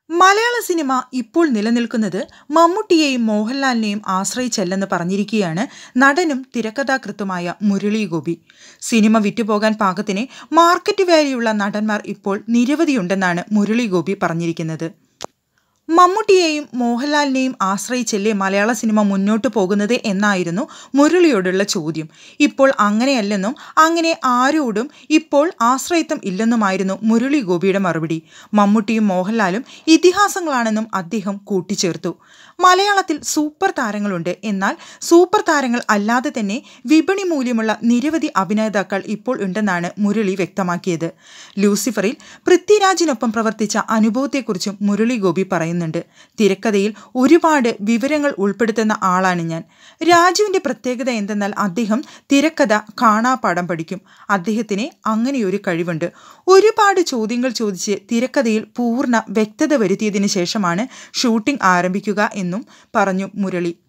മലയാള സിനിമ ഇപ്പോൾ നിലനിൽക്കുന്നത് മമ്മൂട്ടിയെയും മോഹൻലാലിനെയും ആശ്രയിച്ചല്ലെന്ന് പറഞ്ഞിരിക്കുകയാണ് നടനും തിരക്കഥാകൃത്തുമായ മുരളി ഗോപി സിനിമ വിറ്റുപോകാൻ പാകത്തിന് മാർക്കറ്റ് വാല്യുള്ള നടന്മാർ ഇപ്പോൾ നിരവധിയുണ്ടെന്നാണ് മുരളി ഗോപി പറഞ്ഞിരിക്കുന്നത് മമ്മൂട്ടിയെയും മോഹൻലാലിനെയും ആശ്രയിച്ചല്ലേ മലയാള സിനിമ മുന്നോട്ട് പോകുന്നത് എന്നായിരുന്നു മുരളിയോടുള്ള ചോദ്യം ഇപ്പോൾ അങ്ങനെയല്ലെന്നും അങ്ങനെ ആരോടും ഇപ്പോൾ ആശ്രയിത്വം ഇല്ലെന്നുമായിരുന്നു മുരളി ഗോപിയുടെ മറുപടി മമ്മൂട്ടിയും മോഹൻലാലും ഇതിഹാസങ്ങളാണെന്നും അദ്ദേഹം കൂട്ടിച്ചേർത്തു മലയാളത്തിൽ സൂപ്പർ താരങ്ങളുണ്ട് എന്നാൽ സൂപ്പർ താരങ്ങൾ അല്ലാതെ തന്നെ വിപണി മൂല്യമുള്ള നിരവധി അഭിനേതാക്കൾ ഇപ്പോൾ ഉണ്ടെന്നാണ് മുരളി വ്യക്തമാക്കിയത് ലൂസിഫറിൽ പൃഥ്വിരാജിനൊപ്പം പ്രവർത്തിച്ച അനുഭവത്തെക്കുറിച്ചും മുരളി ഗോപി പറയുന്നുണ്ട് തിരക്കഥയിൽ ഒരുപാട് വിവരങ്ങൾ ഉൾപ്പെടുത്തുന്ന ആളാണ് ഞാൻ രാജുവിൻ്റെ പ്രത്യേകത എന്തെന്നാൽ അദ്ദേഹം തിരക്കഥ കാണാപ്പാടം പഠിക്കും അദ്ദേഹത്തിന് അങ്ങനെയൊരു കഴിവുണ്ട് ഒരുപാട് ചോദ്യങ്ങൾ ചോദിച്ച് തിരക്കഥയിൽ പൂർണ്ണ വ്യക്തത വരുത്തിയതിനു ശേഷമാണ് ഷൂട്ടിംഗ് ആരംഭിക്കുക എന്നും പറഞ്ഞു മുരളി